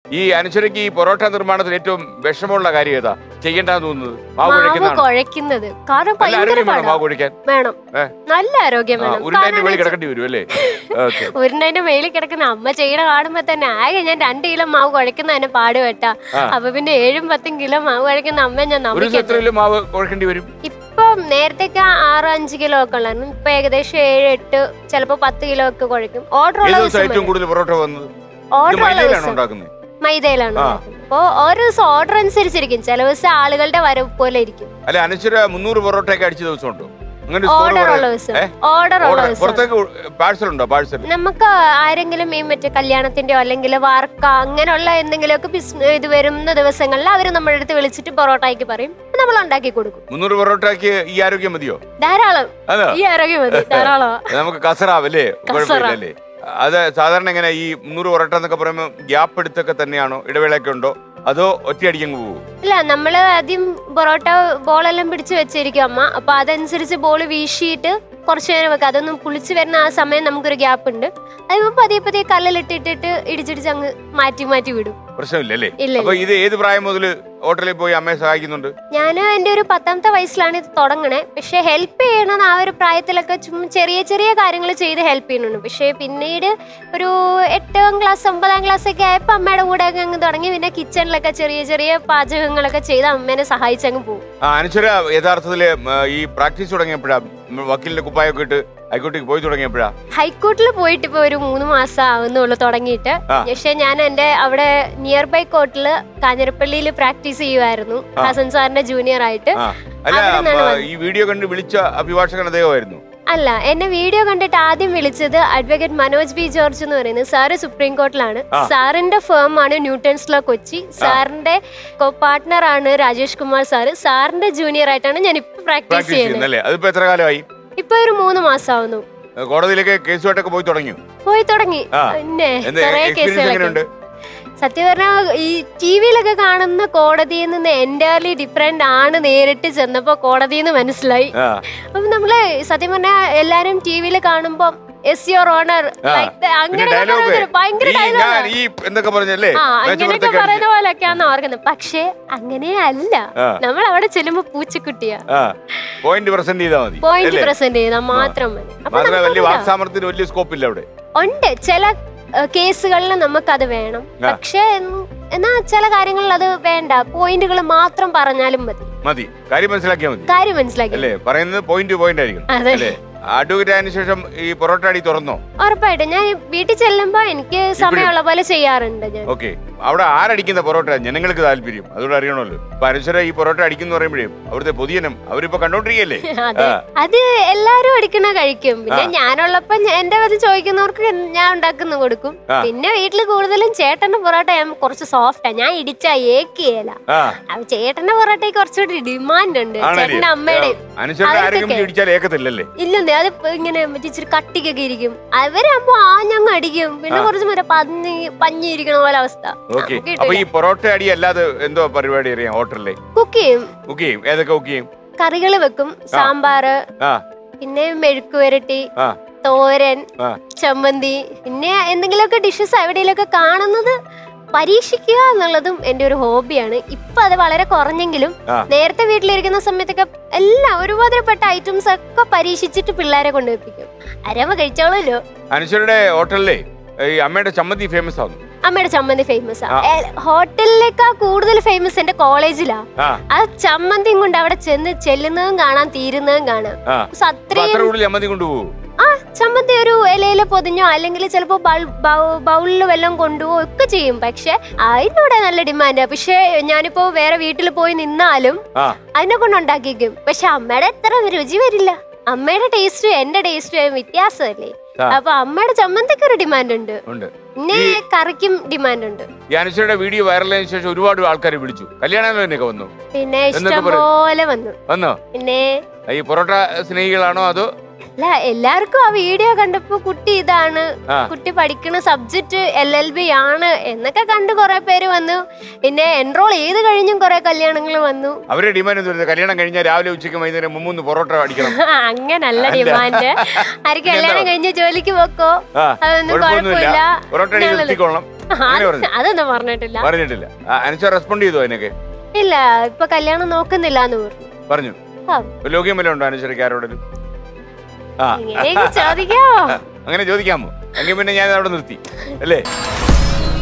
ഈ അനുസരിക്ക് ഈ പൊറോട്ട നിർമ്മാണത്തിൽ ഏറ്റവും വിഷമമുള്ള കാര്യം ഏതാ ചെയ്യേണ്ടെന്ന് തോന്നുന്നത് മാവ് മാവ് കുഴക്കുന്നതാണ് കുഴക്കുന്നത് കാരണം നല്ല ഭയങ്കര ആരോഗ്യം വേണം പാടാ മാവ് കുഴിക്കാൻ വേണം ഏ? നല്ല ആരോഗ്യം വേണം ഉരുണ്ടതിന്റെ കാരണം വെളി കിടക്കേണ്ടി വരും അല്ലേ ഓക്കെ ഉരുണ്ടതിന്റെ മേളിൽ കിടക്കുന്ന അമ്മ ചെയ്യണ കാണുമ്പോ തന്നെ ആകെ ഞാൻ രണ്ട് കിലോ മാവ് കുഴക്കുന്ന തന്നെ പാടുപെട്ടാ ആ. അപ്പൊ പിന്നെ ഏഴും പത്തും കിലോ മാവ് കുഴക്കുന്ന അമ്മ ഞാൻ ഒരു ദിവസം എത്ര നമ്പിക്കട്ടെ കിലോ മാവ് കുഴക്കേണ്ടി വരും ഇപ്പം നേരത്തേക്ക് ആറ് അഞ്ച് കിലോ ഒക്കെ ഉള്ളായിരുന്നു ഇപ്പൊ ഏകദേശം ഏഴ് എട്ട് ചിലപ്പോ പത്ത് കിലോ ഒക്കെ കുഴക്കും ഓർഡർ ഉള്ള ഏത് ദിവസം ഏറ്റവും ദിവസം കൂടുതൽ പൊറോട്ട വന്നത് ഇത് ഓർഡർ ഉള്ള മൈദയിലാണോ ദിവസം ഉണ്ടാക്കുന്നത് മൈദയിലാണ് ആ. ഉണ്ടാക്കുന്നത്. അപ്പൊ ഓരോ ദിവസം ഓർഡർ അനുസരിച്ചിരിക്കും ചില ദിവസം ആളുകളുടെ വരവ് പോലെ ഇരിക്കും അല്ല അനുസര മുന്നൂറ് പൊറോട്ടയൊക്കെ അടിച്ച ദിവസം ഉണ്ടോ അങ്ങനെ score ഓർഡർ ഉള്ള പറയാൻ- ദിവസം ഏ? ഓർഡർ ഉള്ള order- ദിവസം പുറത്തേക്ക് പാഴ്സൽ ഉണ്ടോ പാഴ്സൽ നമുക്ക് ആരെങ്കിലും ഈ മറ്റേ കല്യാണത്തിന്റെയോ അല്ലെങ്കിൽ വാർക്ക അങ്ങനെയുള്ള എന്തെങ്കിലുമൊക്കെ ബിസ് ഇത് വരുന്ന ദിവസങ്ങളിൽ അവർ നമ്മുടെ അടുത്ത് വിളിച്ചിട്ട് പൊറോട്ടയ്ക്ക് പറയും നമ്മൾ ഉണ്ടാക്കി കൊടുക്കും മുന്നൂറ് പൊറോട്ടയ്ക്ക് ഈ ആരോഗ്യം മതിയോ ധാരാളം അതാ ഈ ആരോഗ്യം മതി ധാരാളം നമുക്ക് കസറാവല്ലേ കുഴപ്പമില്ലല്ലേ അത് സാധാരണ എങ്ങനെ ഈ മുന്നൂറ് പൊറോട്ട എന്നൊക്കെ പറയുമ്പോൾ ഗ്യാപ്പ് എടുത്തൊക്കെ തന്നെയാണോ ഇടവേളയൊക്കെ ഉണ്ടോ അതോ ഒറ്റയടിക്കങ്ങ് പോകും ഇല്ല നമ്മള് ആദ്യം പൊറോട്ട ബോളെല്ലാം പിടിച്ച് വെച്ചിരിക്കും അമ്മ അപ്പൊ അതനുസരിച്ച് ബോൾ വീശിയിട്ട് കുറച്ചു നേരം വെക്കാം അതൊന്നും പുളിച്ച് വരുന്ന ആ സമയം നമുക്കൊരു ഗ്യാപ്പ് ഉണ്ട് അതിപ്പോ പതിയെ പതിയെ കല്ലിലിട്ടിട്ടിട്ട് ഇടിച്ചിടിച്ച് അങ്ങ് മാറ്റി മാറ്റി വിടും പ്രശ്നമില്ലല്ലേ ഇല്ല അപ്പൊ ഇത് ഏത് പ്രായം മുതൽ ഹോട്ടലിൽ പോയി അമ്മയെ സഹായിക്കുന്നുണ്ട് ഞാൻ എൻ്റെ ഒരു പത്താമത്തെ വയസ്സിലാണ് ഇത് തുടങ്ങണേ പക്ഷെ ഹെൽപ്പ് ചെയ്യണമെന്ന് ആ ഒരു പ്രായത്തിലൊക്കെ ചുമ്മാ ചെറിയ ചെറിയ കാര്യങ്ങൾ ചെയ്ത് ഹെൽപ്പ് ചെയ്യുന്നുണ്ട് പക്ഷെ പിന്നീട് ഒരു എട്ടാം ക്ലാസ് ഒമ്പതാം ക്ലാസ് ഒക്കെ ആയപ്പോൾ അമ്മയുടെ കൂടെ ഒക്കെ അങ്ങ് തുടങ്ങി പിന്നെ കിച്ചണിലൊക്കെ ചെറിയ ചെറിയ പാചകങ്ങളൊക്കെ ചെയ്ത് അമ്മേനെ സഹായിച്ചങ്ങ് പോകും ആ അനുശ്വര യഥാർത്ഥത്തില് ഉം, ഈ പ്രാക്ടീസ് തുടങ്ങിയപ്പോഴാ ഉം, വക്കീലിന്റെ കുപ്പായൊക്കെ ഇട്ട് ഹൈക്കോടതിക്ക് പോയി തുടങ്ങിയപ്പോഴാ ഹൈക്കോർട്ടിൽ പോയിട്ട് ഇപ്പൊ ഒരു മൂന്ന് മാസം ആവുന്നുള്ളൂ തുടങ്ങിയിട്ട് ആ. പക്ഷെ ഞാൻ എൻ്റെ അവിടെ നിയർ ബൈ കോർട്ടില് കാഞ്ഞിരപ്പള്ളിയിൽ പ്രാക്ടീസ് ചെയ്യുമായിരുന്നു ആ. ഹസൻ സാറിന്റെ ജൂനിയർ ആയിട്ട് ആ അല്ല അവിടെ നിന്നാണ് ഉം, വന്നത്. ഈ വീഡിയോ കണ്ട് വിളിച്ച അഭിഭാഷകൻ അദ്ദേഹമായിരുന്നു അല്ല എന്നെ വീഡിയോ കണ്ടിട്ട് ആദ്യം വിളിച്ചത് അഡ്വക്കേറ്റ് മനോജ് ബി ജോർജ് എന്ന് പറയുന്നത് സാറ് സുപ്രീം കോർട്ടിലാണ് ആ. സാറിന്റെ ഫേം ആണ് ന്യൂട്ടൺസ് ലോ കൊച്ചി സാറിന്റെ പാർട്ട്ണർ ആണ് രാജേഷ് കുമാർ സാറ് സാറിന്റെ ജൂനിയർ ആയിട്ടാണ് ഞാൻ ഇപ്പൊ പ്രാക്ടീസ് പ്രാക്ടീസ് ചെയ്യുന്നത് ചെയ്യുന്നല്ലേ അതിപ്പോ എത്ര കാലമായി ഇപ്പൊ ഒരു മൂന്ന് മാസം ആവുന്നു ഏ, കോടതിയിലേക്ക് കേസുമായിട്ടൊക്കെ പോയി തുടങ്ങി പോയി തുടങ്ങി ആ. പിന്നെ എന്ത് കുറെ എക്സ്പീരിയൻസ് എങ്ങനെയുണ്ട് കേസുകളൊക്കെ സത്യം പറഞ്ഞാൽ ഈ ടി വിയിലൊക്കെ കാണുന്ന കോടതിയിൽ നിന്ന് എൻറ്റയർലി ഡിഫറെന്റ് ആണ് നേരിട്ട് ചെന്നപ്പോ കോടതിയിൽ നിന്ന് മനസ്സിലായി ആ അപ്പൊ നമ്മള് സത്യം പറഞ്ഞാൽ എല്ലാരും ടി വിയിൽ കാണുമ്പോ എസ് യുവർ ഓണർ ആ. പിന്നെ അങ്ങനെ ഡയലോഗ് ഭയങ്കര ഈ ഞാൻ ഡയലോഗ് ഈ എന്തൊക്കെ പറഞ്ഞല്ലേ ആ അങ്ങനെയൊക്കെ മേശപ്പുറത്തൊക്കെ പറയുന്ന അടിച്ച്. പോലെയൊക്കെയാന്ന് ഓർക്കുന്നത് പക്ഷേ അങ്ങനെ അല്ല ആ. നമ്മൾ അവിടെ ചെല്ലുമ്പോ പൂച്ചക്കുട്ടിയാ ആ പോയിന്റ് പ്രസന്റ് ചെയ്താൽ മതി പോയിന്റ് അല്ലേ? പ്രസന്റ് ചെയ്താൽ മാത്രം മതി അപ്പൊ മാത്രമല്ല നമുക്ക് വലിയ അറിയാം. വാക്സാമർത്ഥ്യത്തിന് വലിയ സ്കോപ്പ് ഇല്ല അവിടെ ഉണ്ട് ചില കേസുകളിൽ നമുക്കത് വേണം ആ. പക്ഷേ ഉം, എന്നാ ചില കാര്യങ്ങളിൽ അത് വേണ്ട പോയിന്റുകൾ മാത്രം പറഞ്ഞാലും മതി മതി കാര്യം മനസ്സിലാക്കിയാൽ മതി കാര്യം മനസ്സിലാക്കി അല്ലേ പറയുന്നത് പോയിന്റ് പോയിന്റ് ആയിരിക്കണം അതെ. അല്ലേ അഡ്വക്കേറ്റ് ആയതിനു ശേഷം ഈ പൊറോട്ട അടി തുറന്നോ ഉറപ്പായിട്ടും ഞാൻ വീട്ടിൽ ചെല്ലുമ്പോ എനിക്ക് സമയമുള്ള പോലെ ചെയ്യാറുണ്ട് ഞാൻ ഓക്കെ അവിടെ ആരടിക്കുന്ന പൊറോട്ട ജനങ്ങൾക്ക് താല്പര്യം അതുകൊണ്ട് അറിയണമല്ലോ ഇപ്പൊ അനുസര ഈ പൊറോട്ട അടിക്കുന്ന പറയുമ്പോഴേ അവിടുത്തെ പൊതുജനം അവരിപ്പോ കണ്ടോണ്ടിരിക്കല്ലേ അതെ ആ. അത് എല്ലാരും അടിക്കണ കഴിക്കും പിന്നെ ആ. ഞാനുള്ളപ്പോ ഞ- എന്റെ അത് ചോദിക്കുന്നവർക്ക് ഞാൻ ഉണ്ടാക്കുന്ന കൊടുക്കും ആ. പിന്നെ വീട്ടിൽ കൂടുതലും ചേട്ടന്റെ പൊറോട്ട ഞാൻ കുറച്ച് സോഫ്റ്റാ ഞാൻ ഇടിച്ച ഏക്കിയല്ല ആ അപ്പൊ ചേട്ടന്റെ പൊറോട്ടയ്ക്ക് കുറച്ചുകൂടി ഡിമാൻഡ് ഉണ്ട് ആണല്ലേ ചേട്ടന്റെ അമ്മയുടെ അനുസരുടെ ആരെങ്കിലും അവർക്കൊക്കെ. ഇടിച്ചാൽ ഏക്കത്തില്ലല്ലേ ഇല്ലെന്നേ അത് ഇപ്പൊ ഇങ്ങനെ മറ്റേ ഇച്ചിരി കട്ടിക്കൊക്കെ ഇരിക്കും അവരാകുമ്പോ ആഞ്ഞങ്ങ് അടിക്കും പിന്നെ ആ. കുറച്ച് മറ്റേ പഞ്ഞി പഞ്ഞിരിക്കണ പോലെ അവസ്ഥ ഓക്കെ നമുക്ക് അപ്പൊ ഈ കിട്ടില്ല. പൊറോട്ട അടി അല്ലാതെ എന്തോ പരിപാടി അറിയാം ഹോട്ടലിലെ കുക്ക് ചെയ്യും കുക്ക് ചെയ്യും ഏതൊക്കെ കുക്ക് ചെയ്യും കറികൾ വെക്കും സാമ്പാറ് ആ പിന്നെ മെഴുക്ക് വരട്ടി ആ തോരൻ ആ ചമ്മന്തി പിന്നെ എന്തെങ്കിലുമൊക്കെ ഡിഷസ് എവിടെയെങ്കിലുമൊക്കെ കാണുന്നത് പരീക്ഷിക്കുക എന്നുള്ളതും എൻ്റെ ഒരു ഹോബിയാണ് ഇപ്പൊ അത് വളരെ കുറഞ്ഞെങ്കിലും ആ. നേരത്തെ വീട്ടിലിരിക്കുന്ന സമയത്തൊക്കെ എല്ലാം ഒരുമാതിരിപ്പെട്ട ഐറ്റംസ് ഒക്കെ പരീക്ഷിച്ചിട്ട് പിള്ളേരെ കൊണ്ടുവയ്പ്പിക്കും അരമ കഴിച്ചോളൂല്ലോ അനുസരുടെ ഹോട്ടലിലെ ഈ അമ്മയുടെ ചമ്മന്തി ഫേമസ് ആവുന്നു അമ്മയുടെ ചമ്മന്തി ഫേമസ് ആ. ഹോട്ടലിലേക്കാ കൂടുതൽ ഫേമസ് എന്റെ കോളേജിലാ ആ ആ ചമ്മന്തിയും കൊണ്ട് അവിടെ ചെന്ന് ചെല്ലുന്നതും കാണാം തീരുന്നതും കാണാം ആ സോ അപ്പൊ അത്രയും അത്ര കൂടുതൽ ചമ്മന്തി കൊണ്ടുപോകും ആ ചമ്മന്തി ഒരു ഇലയില് പൊതിഞ്ഞോ അല്ലെങ്കിൽ ചിലപ്പോ ബൗളിൽ വല്ലതും കൊണ്ടുപോകും ഒക്കെ ചെയ്യും പക്ഷെ അതിനോടെ നല്ല ഡിമാൻഡാ പക്ഷെ ഞാനിപ്പോ വേറെ വീട്ടിൽ പോയി നിന്നാലും ആ അതിനെ കൊണ്ട് ഉണ്ടാക്കിക്കും പക്ഷെ അമ്മയുടെ അത്ര രുചി വരില്ല അമ്മയുടെ ടേസ്റ്റും എന്റെ ടേസ്റ്റും വ്യത്യാസമല്ലേ ആ. അപ്പൊ അമ്മയുടെ ചമ്മന്തിക്ക് ഒരു ഡിമാൻഡ് ഉണ്ട് ഉണ്ട് പിന്നെ കറിക്കും ഡിമാൻഡ് ഉണ്ട് ഈ അനുസരുടെ വീഡിയോ വൈറലായതിനു ശേഷം ഒരുപാട് ആൾക്കാർ വിളിച്ചു കല്യാണമൊക്കെ വന്നു പിന്നെ എന്നൊക്കെ ഇഷ്ടം പറയും. പോലെ വന്നു വന്നോ പിന്നെ ഈ പൊറോട്ട സ്നേഹികളാണോ അതോ അല്ല എല്ലാവർക്കും ആ വീഡിയോ കണ്ടപ്പോ കുട്ടി ഇതാണ് ആ. കുട്ടി പഠിക്കുന്ന സബ്ജക്ട് എൽ എൽ ബി ആണ് എന്നൊക്കെ കണ്ട് കുറെ പേര് വന്നു പിന്നെ എൻറോൾ ചെയ്ത് കഴിഞ്ഞും കുറെ കല്യാണങ്ങൾ വന്നു അവരെ ഡിമാൻഡ് എന്ത് വരുന്നത് കല്യാണം കഴിഞ്ഞാൽ രാവിലെ ഉച്ചയ്ക്ക് വൈകുന്നേരം മുമ്മൂന്ന് പൊറോട്ട അടിക്കണം അങ്ങനല്ല അല്ല. ഡിമാൻഡ് ആർക്ക് കല്യാണം കഴിഞ്ഞ് ജോലിക്ക് പോക്കോ ആ അതൊന്നും കുഴപ്പമൊന്നുമില്ല കുഴപ്പമില്ല പൊറോട്ട അടി ഞങ്ങള് നിർത്തിക്കൊള്ളണം അങ്ങനെ പറഞ്ഞു അതൊന്നും പറഞ്ഞിട്ടില്ല പറഞ്ഞിട്ടില്ല ആ, അനുഷ റെസ്പോണ്ട് ചെയ്തോ അതിനൊക്കെ ഇല്ല ഇപ്പൊ കല്യാണം നോക്കുന്നില്ല എന്ന് പറഞ്ഞു പറഞ്ഞു ആ. ലോക്യം വല്ലതും ഉണ്ടോ അനുശ്വരയ്ക്ക് ആരോടും ആ ഇങ്ങനെയൊക്കെ ചോദിക്കാമോ അങ്ങനെ ചോദിക്കാമോ എങ്കിൽ പിന്നെ ഞാൻ അവിടെ നിർത്തി അല്ലേ